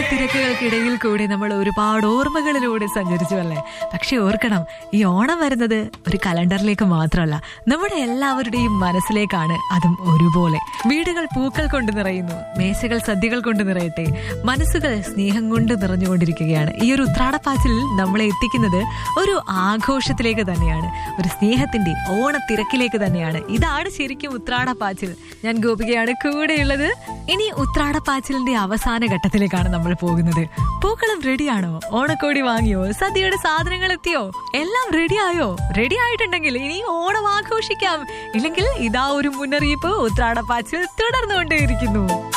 തിരക്കുകൾക്കിടയിൽ കൂടി നമ്മൾ ഒരുപാട് ഓർമ്മകളിലൂടെ സഞ്ചരിച്ചു അല്ലേ പക്ഷെ ഓർക്കണം ഈ ഓണം വരുന്നത് ഒരു കലണ്ടറിലേക്ക് മാത്രമല്ല നമ്മുടെ എല്ലാവരുടെയും മനസ്സിലേക്കാണ് അതും ഒരുപോലെ വീടുകൾ പൂക്കൾ കൊണ്ട് നിറയുന്നു മേശകൾ സദ്യകൾ കൊണ്ട് നിറയട്ടെ മനസ്സുകൾ സ്നേഹം കൊണ്ട് നിറഞ്ഞുകൊണ്ടിരിക്കുകയാണ് ഈ ഒരു ഉത്രാടപ്പാച്ചിലിൽ നമ്മളെ എത്തിക്കുന്നത് ഒരു ആഘോഷത്തിലേക്ക് തന്നെയാണ് ഒരു സ്നേഹത്തിന്റെ ഓണത്തിരക്കിലേക്ക് തന്നെയാണ് ഇതാണ് ശരിക്കും ഉത്രാടപ്പാച്ചിൽ ഞാൻ ഗോപികയാണ് കൂടെയുള്ളത് ഇനി ഉത്രാടപ്പാച്ചിലിന്റെ അവസാന ഘട്ടത്തിലേക്കാണ് നമ്മൾ പോകുന്നത് പൂക്കളം റെഡിയാണോ ഓണക്കോടി വാങ്ങിയോ സദ്യയുടെ സാധനങ്ങൾ എത്തിയോ എല്ലാം റെഡിയായോ റെഡി ആയിട്ടുണ്ടെങ്കിൽ ഇനി ഓണം ആഘോഷിക്കാം ഇല്ലെങ്കിൽ ഇതാ ഒരു മുന്നറിയിപ്പ് ഉത്രാടപ്പാച്ചിൽ തുടർന്നുകൊണ്ടേയിരിക്കുന്നു